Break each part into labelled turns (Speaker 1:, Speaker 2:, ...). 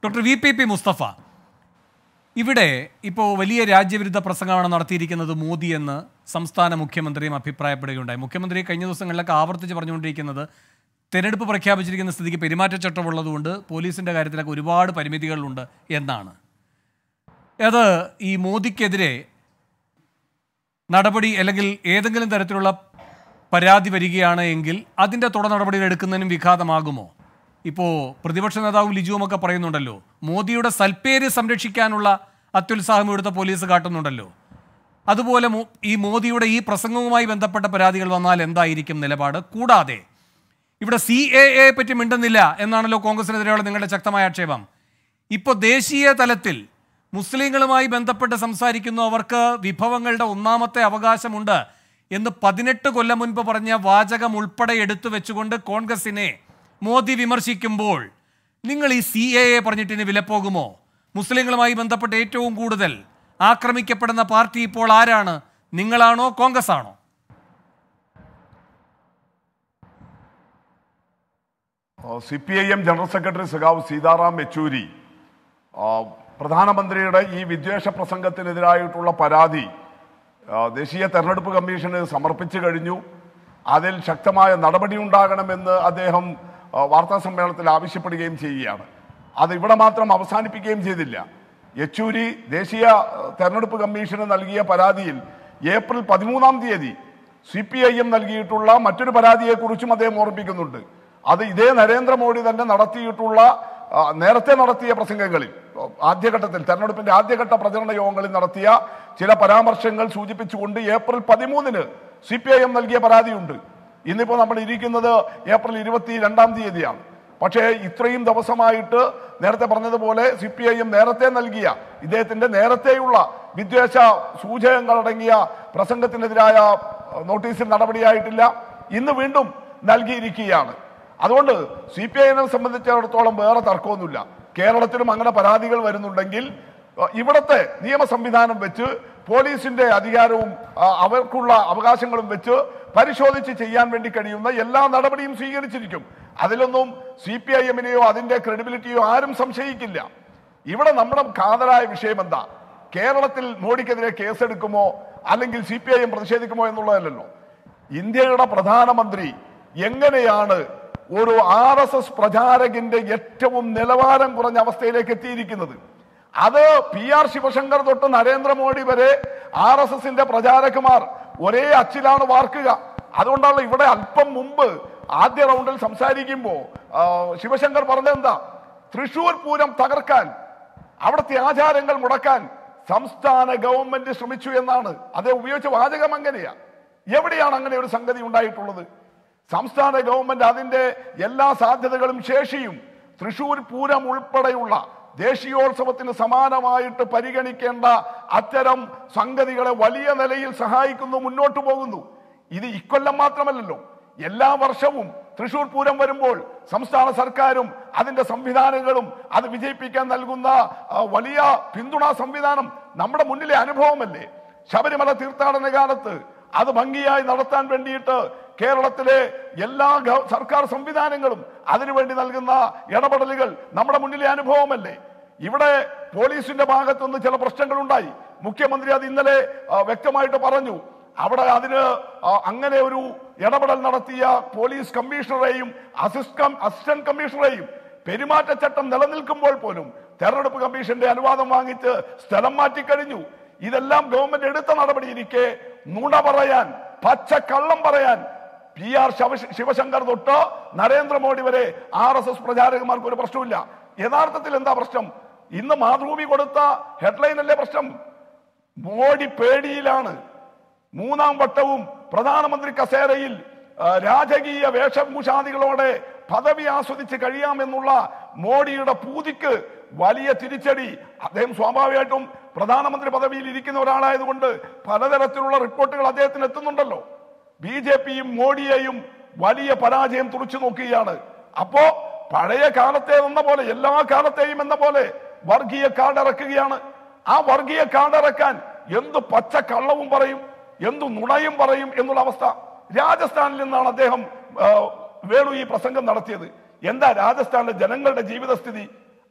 Speaker 1: Doctor V P P Mustafa ഇവിടെ ഇപ്പോൾ വലിയ രാജ്യവിരുദ്ധ പ്രസംഗമാണ് നടത്തിയിരിക്കുന്നത് മോദി എന്ന് സംസ്ഥാന മുഖ്യമന്ത്രിയും അഭിപ്രായപ്പെടുകയുണ്ടായി മുഖ്യമന്ത്രി കഴിഞ്ഞ ദിവസങ്ങളിലൊക്കെ ആവർത്തിച്ച് പറഞ്ഞുകൊണ്ടിരിക്കുന്നത് തെരഞ്ഞെടുപ്പ് പ്രഖ്യാപിച്ചിരിക്കുന്ന സ്ഥിതിക്ക് പെരുമാറ്റച്ചട്ടമുള്ളതുകൊണ്ട് പോലീസിൻ്റെ കാര്യത്തിലൊക്കെ ഒരുപാട് പരിമിതികളുണ്ട് എന്നാണ് അത് ഈ മോദിക്കെതിരെ നടപടി അല്ലെങ്കിൽ ഏതെങ്കിലും തരത്തിലുള്ള പരാതി വരികയാണ് എങ്കിൽ അതിൻ്റെ തുടർ നടപടികൾ എടുക്കുന്നതിനും വിഘാതമാകുമോ ഇപ്പോൾ പ്രതിപക്ഷ നേതാവും ലിജുവുമൊക്കെ പറയുന്നുണ്ടല്ലോ മോദിയുടെ സൽപ്പേര് സംരക്ഷിക്കാനുള്ള അത്യുത്സാഹം ഇവിടുത്തെ പോലീസ് കാട്ടുന്നുണ്ടല്ലോ അതുപോലെ മോ- ഈ മോദിയുടെ ഈ പ്രസംഗവുമായി ബന്ധപ്പെട്ട പരാതികൾ വന്നാൽ എന്തായിരിക്കും നിലപാട് കൂടാതെ ഇവിടെ സി എ എ പറ്റി മിണ്ടുന്നില്ല എന്നാണല്ലോ കോൺഗ്രസിനെതിരെയുള്ള നിങ്ങളുടെ ശക്തമായ ആക്ഷേപം ഇപ്പോൾ ദേശീയ തലത്തിൽ മുസ്ലിങ്ങളുമായി ബന്ധപ്പെട്ട് സംസാരിക്കുന്നു അവർക്ക് വിഭവങ്ങളുടെ ഒന്നാമത്തെ അവകാശമുണ്ട് എന്ന് പതിനെട്ട് കൊല്ലം മുൻപ് പറഞ്ഞ വാചകം ഉൾപ്പെടെ എടുത്തു വെച്ചുകൊണ്ട് കോൺഗ്രസിനെ മോദി വിമർശിക്കുമ്പോൾ നിങ്ങൾ ഈ സി എ എ പറഞ്ഞിട്ട് ഇനി വിലപ്പോകുമോ മുസ്ലിങ്ങളുമായി ബന്ധപ്പെട്ട് ഏറ്റവും കൂടുതൽ ആക്രമിക്കപ്പെടുന്ന പാർട്ടി ഇപ്പോൾ ആരാണ് നിങ്ങളാണോ കോൺഗ്രസ് ആണോ
Speaker 2: C P I M general secretary സഖാവ് സീതാറാം യെച്ചൂരി ആ, പ്രധാനമന്ത്രിയുടെ ഈ വിദ്വേഷ പ്രസംഗത്തിനെതിരായിട്ടുള്ള പരാതി ആ, ദേശീയ തെരഞ്ഞെടുപ്പ് കമ്മീഷന് സമർപ്പിച്ചു കഴിഞ്ഞു അതിൽ ശക്തമായ നടപടി ഉണ്ടാകണമെന്ന് അദ്ദേഹം ആ, വാർത്താ സമ്മേളനത്തിൽ ആവശ്യപ്പെടുകയും ചെയ്യുകയാണ് അത് ഇവിടെ മാത്രം അവസാനിപ്പിക്കുകയും ചെയ്തില്ല യെച്ചൂരി ദേശീയ ആ, തെരഞ്ഞെടുപ്പ് കമ്മീഷന് നൽകിയ പരാതിയിൽ ഏപ്രിൽ പതിമൂന്നാം തീയതി സി പി ഐ എം നൽകിയിട്ടുള്ള മറ്റൊരു പരാതിയെക്കുറിച്ചും അദ്ദേഹം ഓർമ്മിപ്പിക്കുന്നുണ്ട് അത് ഇതേ നരേന്ദ്രമോദി തന്നെ നടത്തിയിട്ടുള്ള ആ, നേരത്തെ നടത്തിയ പ്രസംഗങ്ങളിൽ ആ, ആദ്യഘട്ടത്തിൽ തെരഞ്ഞെടുപ്പിന്റെ ആദ്യഘട്ട പ്രചരണ യോഗങ്ങളിൽ നടത്തിയ ചില പരാമർശങ്ങൾ സൂചിപ്പിച്ചുകൊണ്ട് ഏപ്രിൽ പതിമൂന്നിന് സി പി ഐ എം നൽകിയ പരാതിയുണ്ട് ഇന്നിപ്പോ നമ്മൾ ഇരിക്കുന്നത് ഏപ്രിൽ ഇരുപത്തി രണ്ടാം തീയതിയാണ് പക്ഷേ ഇത്രയും ദിവസമായിട്ട് നേരത്തെ പറഞ്ഞതുപോലെ സി പി ഐ എം നേരത്തെ നൽകിയ ഇദ്ദേഹത്തിന്റെ നേരത്തെയുള്ള വിദ്വേഷ സൂചകങ്ങളടങ്ങിയ പ്രസംഗത്തിനെതിരായ അഹ്, നോട്ടീസിൽ നടപടിയായിട്ടില്ല ഇന്ന് വീണ്ടും നൽകിയിരിക്കുകയാണ് അതുകൊണ്ട് സി പി ഐനെ സംബന്ധിച്ചിടത്തോളം വേറെ തർക്കമൊന്നുമില്ല കേരളത്തിലും അങ്ങനെ പരാതികൾ വരുന്നുണ്ടെങ്കിൽ അഹ്, ഇവിടത്തെ നിയമ സംവിധാനം വെച്ച് പോലീസിന്റെ അധികാരവും അഹ്, അവർക്കുള്ള അവകാശങ്ങളും വെച്ച് പരിശോധിച്ച് ചെയ്യാൻ വേണ്ടി കഴിയുന്ന എല്ലാ നടപടിയും സ്വീകരിച്ചിരിക്കും അതിലൊന്നും സി പി ഐ എമ്മിനെയോ അതിന്റെ ക്രെഡിബിലിറ്റിയോ ആരും സംശയിക്കില്ല ഇവിടെ നമ്മുടെ കാതലായ വിഷയം എന്താ കേരളത്തിൽ മോഡിക്കെതിരെ കേസെടുക്കുമോ അല്ലെങ്കിൽ സി പി ഐ എം പ്രതിഷേധിക്കുമോ എന്നുള്ളതല്ലല്ലോ ഇന്ത്യയുടെ പ്രധാനമന്ത്രി എങ്ങനെയാണ് ഒരു ആർ എസ് എസ് പ്രചാരകന്റെ ഏറ്റവും നിലവാരം കുറഞ്ഞ അവസ്ഥയിലേക്ക് എത്തിയിരിക്കുന്നത് അത് പി ആർ ശിവശങ്കർ തൊട്ട് നരേന്ദ്രമോദി വരെ ആർ എസ് എസിന്റെ പ്രചാരകന്മാർ ഒരേ അച്ചിലാണ് വാർക്കുക അതുകൊണ്ടാണ് ഇവിടെ അല്പം മുമ്പ് ആദ്യ റൗണ്ടിൽ സംസാരിക്കുമ്പോ ആ, ശിവശങ്കർ പറഞ്ഞെന്താ തൃശൂർ പൂരം തകർക്കാൻ അവിടുത്തെ ആചാരങ്ങൾ മുടക്കാൻ സംസ്ഥാന ഗവൺമെന്റ് ശ്രമിച്ചു എന്നാണ് അദ്ദേഹം ഉപയോഗിച്ച വാചകം അങ്ങനെയാ എവിടെയാണ് അങ്ങനെ ഒരു സംഗതി ഉണ്ടായിട്ടുള്ളത് സംസ്ഥാന ഗവൺമെന്റ് അതിന്റെ എല്ലാ സാധ്യതകളും ശേഷിയും തൃശൂർ പൂരം ഉൾപ്പെടെയുള്ള ദേശീയോത്സവത്തിന് സമാനമായിട്ട് പരിഗണിക്കേണ്ട അത്തരം സംഗതികളെ വലിയ നിലയിൽ സഹായിക്കുന്നു മുന്നോട്ട് പോകുന്നു ഇത് ഇക്കൊല്ലം മാത്രമല്ലല്ലോ എല്ലാ വർഷവും തൃശൂർ പൂരം വരുമ്പോൾ സംസ്ഥാന സർക്കാരും അതിന്റെ സംവിധാനങ്ങളും അത് വിജയിപ്പിക്കാൻ നൽകുന്ന ആ, വലിയ പിന്തുണാ സംവിധാനം നമ്മുടെ മുന്നിലെ അനുഭവമല്ലേ ശബരിമല തീർത്ഥാടന കാലത്ത് അത് ഭംഗിയായി നടത്താൻ വേണ്ടിയിട്ട് കേരളത്തിലെ എല്ലാ ഗവ- സർക്കാർ സംവിധാനങ്ങളും അതിനുവേണ്ടി നൽകുന്ന ഇടപെടലുകൾ നമ്മുടെ മുന്നിലെ അനുഭവമല്ലേ ഇവിടെ പോലീസിന്റെ ഭാഗത്തുനിന്ന് ചില പ്രശ്നങ്ങളുണ്ടായി മുഖ്യമന്ത്രി അത് ഇന്നലെ ആ, വ്യക്തമായിട്ട് പറഞ്ഞു അവിടെ അതിന് ആ, അങ്ങനെ ഒരു ഇടപെടൽ നടത്തിയ പോലീസ് കമ്മീഷണറെയും അസിസ്റ്റന്റ് അസിസ്റ്റന്റ് കമ്മീഷണറെയും പെരുമാറ്റച്ചട്ടം നിലനിൽക്കുമ്പോൾ പോലും തെരഞ്ഞെടുപ്പ് കമ്മീഷന്റെ അനുവാദം വാങ്ങിച്ച് സ്ഥലം മാറ്റിക്കഴിഞ്ഞു ഇതെല്ലാം ഗവൺമെന്റ് എടുത്ത നടപടിയിരിക്കെ നുണ പറയാൻ പച്ച കള്ളം പറയാൻ പി ആർ ശിവശങ്കർ തൊട്ട് നരേന്ദ്രമോദി വരെ ആർ എസ് എസ് പ്രചാരകന്മാർക്ക് ഒരു പ്രശ്നമില്ല യഥാർത്ഥത്തിൽ എന്താ പ്രശ്നം ഇന്ന് മാതൃഭൂമി കൊടുത്ത ഹെഡ്ലൈൻ അല്ലേ പ്രശ്നം മോഡി പേടിയിലാണ് മൂന്നാം വട്ടവും പ്രധാനമന്ത്രി കസേരയിൽ ആ, രാജകീയ വേഷഭൂഷാദികളോടെ പദവി ആസ്വദിച്ച് കഴിയാമെന്നുള്ള മോഡിയുടെ പൂതിക്ക് വലിയ തിരിച്ചടി അദ്ദേഹം സ്വാഭാവികമായിട്ടും പ്രധാനമന്ത്രി പദവിയിൽ ഇരിക്കുന്ന ഒരാളായതുകൊണ്ട് പലതരത്തിലുള്ള റിപ്പോർട്ടുകൾ അദ്ദേഹത്തിന് എത്തുന്നുണ്ടല്ലോ ബി ജെ പിയും മോഡിയെയും വലിയ പരാജയം തുറച്ചു നോക്കുകയാണ് അപ്പോ പഴയ കാലത്തെ എന്ന പോലെ എല്ലാ കാലത്തെയും എന്ന പോലെ വർഗീയ കാർഡ് ഇറക്കുകയാണ് ആ വർഗീയ കാർഡ് ഇറക്കാൻ എന്ത് പച്ച കള്ളവും പറയും എന്തു നുണയും പറയും എന്നുള്ള അവസ്ഥ രാജസ്ഥാനിൽ നിന്നാണ് അദ്ദേഹം ആ, വേണു ഈ പ്രസംഗം നടത്തിയത് എന്താ രാജസ്ഥാനിലെ ജനങ്ങളുടെ ജീവിതസ്ഥിതി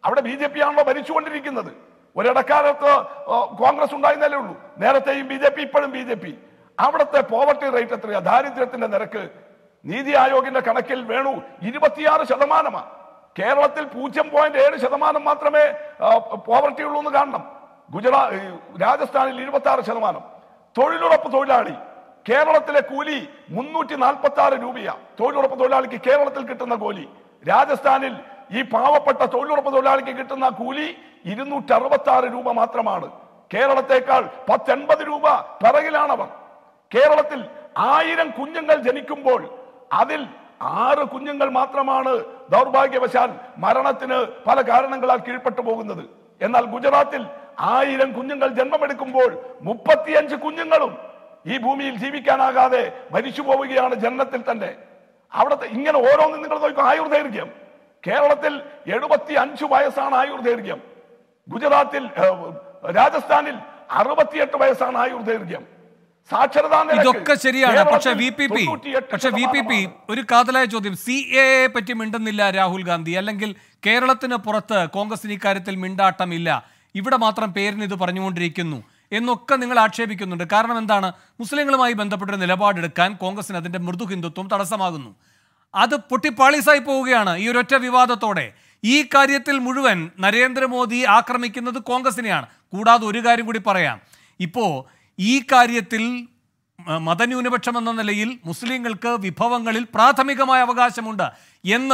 Speaker 2: അവിടെ ബി ജെ പി ആണല്ലോ ഭരിച്ചുകൊണ്ടിരിക്കുന്നത് ഒരിടക്കാലത്ത് ആ, കോൺഗ്രസ് ഉണ്ടായിരുന്നല്ലേ ഉള്ളൂ നേരത്തെയും ബി ജെ പി ഇപ്പോഴും ബി ജെ പി അവിടുത്തെ പോവർട്ടി റേറ്റ് എത്രയാ ദാരിദ്ര്യത്തിന്റെ നിരക്ക് നീതി ആയോഗിന്റെ കണക്കിൽ വേണു ഇരുപത്തിയാറ് ശതമാനമാണ് കേരളത്തിൽ പൂജ്യം പോയിന്റ് ഏഴ് ശതമാനം മാത്രമേ പോവർട്ടി ഉള്ളൂ എന്ന് കാണണം ഗുജറാത്ത് രാജസ്ഥാനിൽ ഇരുപത്തി ആറ് ശതമാനം തൊഴിലുറപ്പ് തൊഴിലാളി കേരളത്തിലെ കൂലി മുന്നൂറ്റി നാൽപ്പത്തി ആറ് രൂപയാ തൊഴിലുറപ്പ് തൊഴിലാളിക്ക് കേരളത്തിൽ കിട്ടുന്ന കൂലി രാജസ്ഥാനിൽ ഈ പാവപ്പെട്ട തൊഴിലുറപ്പ് തൊഴിലാളിക്ക് കിട്ടുന്ന കൂലി ഇരുന്നൂറ്റി അറുപത്തി ആറ് രൂപ മാത്രമാണ് കേരളത്തെക്കാൾ പത്തൊൻപത് രൂപ പിറകിലാണവർ കേരളത്തിൽ ആയിരം കുഞ്ഞുങ്ങൾ ജനിക്കുമ്പോൾ അതിൽ ആറ് കുഞ്ഞുങ്ങൾ മാത്രമാണ് ദൗർഭാഗ്യവശാൽ മരണത്തിന് പല കാരണങ്ങളാൽ കീഴ്പ്പെട്ടു പോകുന്നത് എന്നാൽ ഗുജറാത്തിൽ ആയിരം കുഞ്ഞുങ്ങൾ ജന്മമെടുക്കുമ്പോൾ മുപ്പത്തിയഞ്ച് കുഞ്ഞുങ്ങളും ഈ ഭൂമിയിൽ ജീവിക്കാനാകാതെ മരിച്ചു പോവുകയാണ് ജനനത്തിൽ തന്നെ അവിടുത്തെ ഇങ്ങനെ ഓരോന്നും നിങ്ങൾ നോക്കും ആയുർദൈർഘ്യം കേരളത്തിൽ എഴുപത്തി അഞ്ച് വയസ്സാണ് ആയുർദൈർഘ്യം ഗുജറാത്തിൽ ഏഹ്, രാജസ്ഥാനിൽ അറുപത്തിയെട്ട് വയസ്സാണ് ആയുർദൈർഘ്യം സാക്ഷരതാ നിരക്ക്
Speaker 1: ഇതൊക്കെ ശരിയാണ് പക്ഷെ വി പി പി
Speaker 2: 98
Speaker 1: പക്ഷെ വി പി പി
Speaker 2: ശതമാനമാണ്.
Speaker 1: ഒരു കാതലായ ചോദ്യം സി എ പറ്റി മിണ്ടുന്നില്ല രാഹുൽ ഗാന്ധി അല്ലെങ്കിൽ കേരളത്തിന് പുറത്ത് കോൺഗ്രസിന് ഇക്കാര്യത്തിൽ മിണ്ടാട്ടമില്ല ഇവിടെ മാത്രം പേരിന് ഇത് പറഞ്ഞുകൊണ്ടിരിക്കുന്നു എന്നൊക്കെ നിങ്ങൾ ആക്ഷേപിക്കുന്നുണ്ട് കാരണം എന്താണ് മുസ്ലിങ്ങളുമായി ബന്ധപ്പെട്ട ഒരു നിലപാടെടുക്കാൻ കോൺഗ്രസിന് അതിന്റെ മൃദു ഹിന്ദുത്വം തടസ്സമാകുന്നു അത് പൊട്ടിപ്പാളീസായി പോവുകയാണ് ഈ ഒരൊറ്റ വിവാദത്തോടെ ഈ കാര്യത്തിൽ മുഴുവൻ നരേന്ദ്രമോദി ആക്രമിക്കുന്നത് കോൺഗ്രസിനെയാണ് കൂടാതെ ഒരു കാര്യം കൂടി പറയാം ഇപ്പോ ഈ കാര്യത്തിൽ മ- മതന്യൂനപക്ഷം എന്ന നിലയിൽ മുസ്ലിങ്ങൾക്ക് വിഭവങ്ങളിൽ പ്രാഥമികമായ അവകാശമുണ്ട് എന്ന്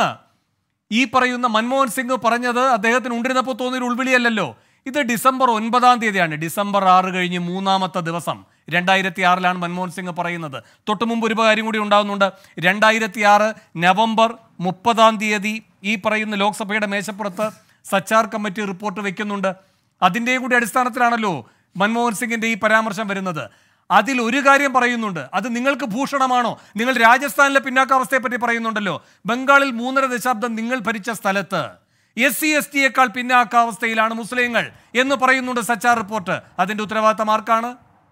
Speaker 1: ഈ പറയുന്ന മൻമോഹൻ സിംഗ് പറഞ്ഞത് അദ്ദേഹത്തിന് ഉണ്ടിരുന്നപ്പോൾ തോന്നിയൊരു ഉൾവിളിയല്ലല്ലോ ഇത് ഡിസംബർ ഒൻപതാം തീയതിയാണ് ഡിസംബർ ആറ് കഴിഞ്ഞ് മൂന്നാമത്തെ ദിവസം രണ്ടായിരത്തി ആറിലാണ് മൻമോഹൻ സിംഗ് പറയുന്നത് തൊട്ടു മുമ്പ് ഒരു കാര്യം കൂടി ഉണ്ടാകുന്നുണ്ട് രണ്ടായിരത്തി ആറ് നവംബർ മുപ്പതാം തീയതി ഈ പറയുന്ന ലോക്സഭയുടെ മേശപ്പുറത്ത് സച്ചാർ കമ്മിറ്റി റിപ്പോർട്ട് വെക്കുന്നുണ്ട് അതിൻ്റെയും കൂടി അടിസ്ഥാനത്തിലാണല്ലോ മൻമോഹൻ സിംഗിന്റെ ഈ പരാമർശം വരുന്നത് അതിൽ ഒരു കാര്യം പറയുന്നുണ്ട് അത് നിങ്ങൾക്ക് ഭൂഷണമാണോ നിങ്ങൾ രാജസ്ഥാനിലെ പിന്നാക്കാവസ്ഥയെ പറ്റി പറയുന്നുണ്ടല്ലോ ബംഗാളിൽ മൂന്നര ദശാബ്ദം നിങ്ങൾ ഭരിച്ച സ്ഥലത്ത് എസ് സി എസ് ടിയേക്കാൾ പിന്നാക്കാവസ്ഥയിലാണ് മുസ്ലിങ്ങൾ എന്ന് പറയുന്നുണ്ട് സച്ചാർ റിപ്പോർട്ട് അതിന്റെ ഉത്തരവാദിത്തം ആർക്കാണ്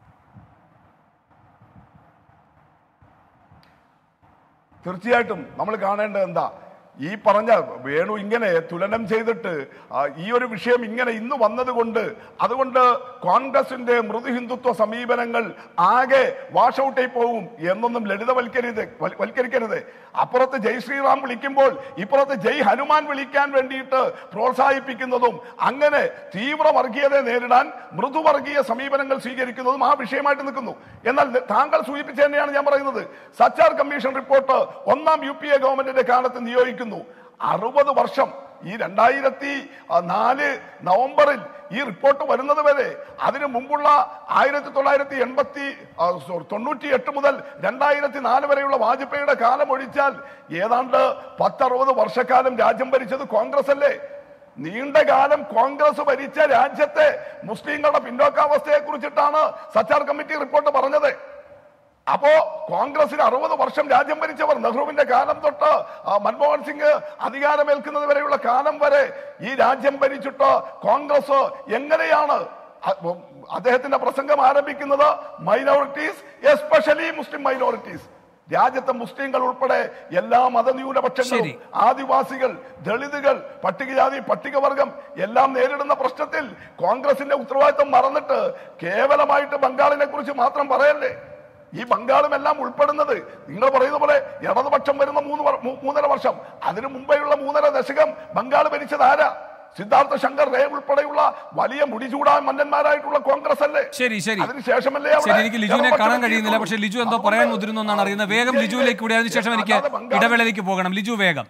Speaker 2: തീർച്ചയായിട്ടും നമ്മൾ കാണേണ്ടത് എന്താ ഈ പറഞ്ഞ വേണു ഇങ്ങനെ തുലനം ചെയ്തിട്ട് ആ, ഈ ഒരു വിഷയം ഇങ്ങനെ ഇന്ന് വന്നതുകൊണ്ട് അതുകൊണ്ട് കോൺഗ്രസിന്റെ മൃദു ഹിന്ദുത്വ സമീപനങ്ങൾ ആകെ വാഷ് ഔട്ടായി പോകും എന്നൊന്നും ലളിതവൽക്കരുത് വൽ- വൽക്കരിക്കരുത് അപ്പുറത്ത് ജയ് ശ്രീറാം വിളിക്കുമ്പോൾ ഇപ്പുറത്ത് ജയ് ഹനുമാൻ വിളിക്കാൻ വേണ്ടിയിട്ട് പ്രോത്സാഹിപ്പിക്കുന്നതും അങ്ങനെ തീവ്ര വർഗീയതയെ നേരിടാൻ മൃദുവർഗീയ സമീപനങ്ങൾ സ്വീകരിക്കുന്നതും ആ വിഷയമായിട്ട് നിൽക്കുന്നു എന്നാൽ താങ്കൾ സൂചിപ്പിച്ച തന്നെയാണ് ഞാൻ പറയുന്നത് സച്ചാർ കമ്മീഷൻ റിപ്പോർട്ട് ഒന്നാം യു പി എ ഗവൺമെന്റിന്റെ കാലത്ത് നിയോഗിക്കുന്നു അറുപത് വർഷം ഈ രണ്ടായിരത്തി നാല് നവംബറിൽ ഈ റിപ്പോർട്ട് വരുന്നത് വരെ അതിനു മുമ്പുള്ള ആയിരത്തി തൊള്ളായിരത്തി എൺപത്തി തൊണ്ണൂറ്റി എട്ട് മുതൽ രണ്ടായിരത്തി നാല് വരെയുള്ള വാജ്പേയിയുടെ കാലം ഒഴിച്ചാൽ ഏതാണ്ട് പത്തറുപത് വർഷക്കാലം രാജ്യം ഭരിച്ചത് കോൺഗ്രസ് അല്ലേ നീണ്ട കാലം കോൺഗ്രസ് ഭരിച്ച രാജ്യത്തെ മുസ്ലിങ്ങളുടെ പിന്നോക്കാവസ്ഥയെ കുറിച്ചിട്ടാണ് സച്ചാർ കമ്മിറ്റി റിപ്പോർട്ട് പറഞ്ഞത് അപ്പോ കോൺഗ്രസിന് അറുപത് വർഷം രാജ്യം ഭരിച്ചവർ നെഹ്റുവിന്റെ കാലം തൊട്ട് ആ, മൻമോഹൻ സിംഗ് അധികാരമേൽക്കുന്നത് വരെയുള്ള കാലം വരെ ഈ രാജ്യം ഭരിച്ചിട്ട് കോൺഗ്രസ് എങ്ങനെയാണ് അ- ഉം, അദ്ദേഹത്തിന്റെ പ്രസംഗം ആരംഭിക്കുന്നത് മൈനോറിറ്റീസ് എസ്പെഷ്യലി മുസ്ലിം മൈനോറിറ്റീസ് രാജ്യത്തെ മുസ്ലിങ്ങൾ ഉൾപ്പെടെ എല്ലാ മതന്യൂനപക്ഷങ്ങളും
Speaker 1: ശരി.
Speaker 2: ആദിവാസികൾ ദളിതുകൾ പട്ടികജാതി പട്ടികവർഗം എല്ലാം നേരിടുന്ന പ്രശ്നത്തിൽ കോൺഗ്രസിന്റെ ഉത്തരവാദിത്വം മറന്നിട്ട് കേവലമായിട്ട് ബംഗാളിനെ കുറിച്ച് മാത്രം പറയല്ലേ ഈ ബംഗാളും എല്ലാം ഉൾപ്പെടുന്നത് നിങ്ങൾ പറയുന്ന പോലെ ഇടതുപക്ഷം വരുന്ന മൂന്ന് വർ- മൂ- മൂന്നര വർഷം അതിനു മുമ്പേയുള്ള മൂന്നര ദശകം ബംഗാൾ ഭരിച്ചത് ആരാ സിദ്ധാർത്ഥ ശങ്കർ റേ ഉൾപ്പെടെയുള്ള വലിയ മുടിചൂടാൻ മന്നന്മാരായിട്ടുള്ള കോൺഗ്രസ് അല്ലേ
Speaker 1: ശരി ശരി
Speaker 2: അതിനുശേഷമല്ലേ അവിടെ
Speaker 1: ശരി എനിക്ക് ലിജുവിനെ
Speaker 2: ഇടതുപക്ഷം
Speaker 1: കാണാൻ കഴിയുന്നില്ല
Speaker 2: എത്തിയിട്ടുള്ളൂ.
Speaker 1: പക്ഷെ ലിജു എന്തോ
Speaker 2: അതുകൊണ്ട്
Speaker 1: പറയാൻ മുതിരുന്നു എന്നാണ് അറിയുന്നത് വേഗം
Speaker 2: ഇന്ത്യയിലെ-
Speaker 1: ലിജുവിലേക്ക് കൂടി അതിനുശേഷം എനിക്ക്
Speaker 2: അല്ലാതെ ബംഗാൾ-
Speaker 1: ഇടവേളയിലേക്ക് പോകണം ലിജു വേഗം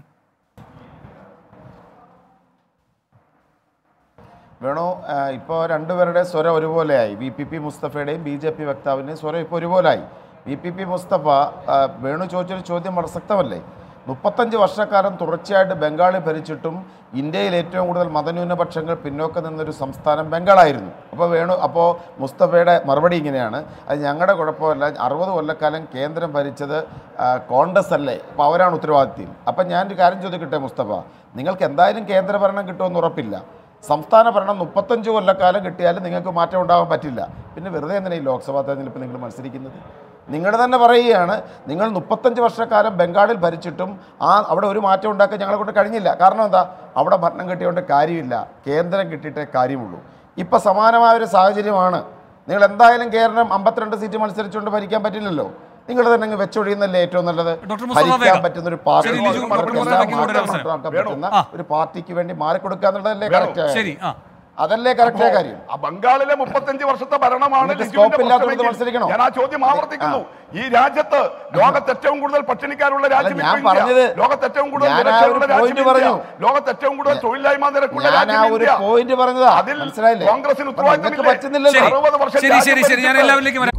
Speaker 3: വേണു ഇപ്പോൾ രണ്ടുപേരുടെ സ്വരം ഒരുപോലെയായി വി പി പി മുസ്തഫയുടെയും ബി ജെ പി വക്താവിൻ്റെയും സ്വരം ഇപ്പോൾ ഒരുപോലായി വി പി പി മുസ്തഫ ആ, വേണു ചോദിച്ചൊരു ചോദ്യം പ്രസക്തമല്ലേ മുപ്പത്തഞ്ച് വർഷക്കാലം തുടർച്ചയായിട്ട് ബംഗാളിൽ ഭരിച്ചിട്ടും ഇന്ത്യയിൽ ഏറ്റവും കൂടുതൽ മതന്യൂനപക്ഷങ്ങൾ പിന്നോക്കം നിന്നൊരു സംസ്ഥാനം ബംഗാളായിരുന്നു അപ്പോൾ വേണു അപ്പോൾ മുസ്തഫയുടെ മറുപടി ഇങ്ങനെയാണ് അത് ഞങ്ങളുടെ കുഴപ്പമല്ല അറുപത് കൊല്ലക്കാലം കേന്ദ്രം ഭരിച്ചത് ആ, കോൺഗ്രസ് അല്ലേ അപ്പോൾ അവരാണ് ഉത്തരവാദിത്യം അപ്പം ഞാനൊരു കാര്യം ചോദിക്കട്ടെ മുസ്തഫ നിങ്ങൾക്ക് എന്തായാലും കേന്ദ്രഭരണം കിട്ടുമെന്ന് ഉറപ്പില്ല സംസ്ഥാന ഭരണം മുപ്പത്തഞ്ച് കൊല്ലക്കാലം കിട്ടിയാലും നിങ്ങൾക്ക് മാറ്റം ഉണ്ടാകാൻ പറ്റില്ല പിന്നെ വെറുതെ എന്തിനാ ഈ ലോക്സഭാ തെരഞ്ഞെടുപ്പ് നിങ്ങൾ മത്സരിക്കുന്നത് നിങ്ങൾ തന്നെ പറയുകയാണ് നിങ്ങൾ മുപ്പത്തഞ്ച് വർഷക്കാലം ബംഗാളിൽ ഭരിച്ചിട്ടും ആ അവിടെ ഒരു മാറ്റം ഉണ്ടാക്കാൻ ഞങ്ങളെ കൊണ്ട് കഴിഞ്ഞില്ല കാരണം എന്താ അവിടെ ഭരണം കിട്ടിയോണ്ട് കാര്യമില്ല കേന്ദ്രം കിട്ടിയിട്ടേ കാര്യമുള്ളൂ ഇപ്പം സമാനമായ ഒരു സാഹചര്യമാണ് നിങ്ങൾ എന്തായാലും കേരളം അമ്പത്തിരണ്ട് സീറ്റ് മത്സരിച്ചുകൊണ്ട് ഭരിക്കാൻ പറ്റില്ലല്ലോ നിങ്ങൾ തന്നെ അങ്ങ് വെച്ചൊഴിയുന്നല്ലേ ഏറ്റവും നല്ലത്
Speaker 1: ഡോക്ടർ മുസ്തഫ
Speaker 3: ഭരിക്കാൻ
Speaker 1: വേഗം.
Speaker 3: പറ്റുന്ന ഒരു പാർട്ടി
Speaker 1: ശരി, ലിജു,
Speaker 3: അവർക്ക്
Speaker 1: ഡോക്ടർ
Speaker 3: എല്ലാം
Speaker 1: മുസ്തഫയ്ക്ക് കൂടെ ഒരു
Speaker 3: മാറ്റം
Speaker 1: അവസരം.
Speaker 3: നടത്താൻ
Speaker 2: വേണു.
Speaker 3: പറ്റുന്ന
Speaker 1: ആ.
Speaker 3: ഒരു പാർട്ടിക്ക് വേണ്ടി മാറിക്കൊടുക്കുക എന്നുള്ളതല്ലേ
Speaker 2: വേണു.
Speaker 3: കറക്റ്റ്
Speaker 1: ശരി ആ
Speaker 3: അതല്ലേ കറക്റ്റ് കാര്യം
Speaker 2: ആ ബംഗാളിലെ മുപ്പത്തഞ്ച് വർഷത്തെ ഭരണമാണ്
Speaker 3: എന്നിട്ട്
Speaker 2: ലിജുവിന്റെ
Speaker 3: scope ഇല്ലാത്തവർക്ക്
Speaker 2: പ്രശ്നമെങ്കിൽ
Speaker 3: മത്സരിക്കണോ?
Speaker 2: ഞാൻ ആ ചോദ്യം ആവർത്തിക്കുന്നു ഈ രാജ്യത്ത് ലോകത്ത് ഏറ്റവും കൂടുതൽ പട്ടിണിക്കാരുള്ള രാജ്യം
Speaker 3: ഞാൻ
Speaker 2: ഇപ്പോൾ ഇന്ത്യ.
Speaker 3: പറഞ്ഞത്
Speaker 2: ലോകത്ത് ഏറ്റവും കൂടുതൽ
Speaker 3: ഞാൻ ആ ഒരു
Speaker 2: നിരക്ഷരരുടെ രാജ്യം
Speaker 3: point
Speaker 2: ഇന്ത്യ.
Speaker 3: പറഞ്ഞു.
Speaker 2: ലോകത്ത് ഏറ്റവും കൂടുതൽ തൊഴിലില്ലായ്മ നിരക്കുള്ള
Speaker 3: ഞാൻ ആ
Speaker 2: രാജ്യം
Speaker 3: ഒരു
Speaker 2: ഇന്ത്യ
Speaker 3: പോയിന്റ് പറഞ്ഞതാ
Speaker 2: അതിൽ
Speaker 3: മനസ്സിലായില്ലേ
Speaker 2: കോൺഗ്രസിന്
Speaker 3: അപ്പൊ നിങ്ങൾക്ക്
Speaker 2: ഉത്തരവാദിത്തമില്ലേ
Speaker 3: പറ്റുന്നില്ലല്ലോ
Speaker 1: ശരി
Speaker 2: അറുപത് വർഷം
Speaker 1: ശരി
Speaker 2: രാജ്യം
Speaker 1: ശരി ശരി ഞാൻ
Speaker 2: ഭരിച്ചിട്ട്
Speaker 1: എല്ലാവരിലേക്കും വരാം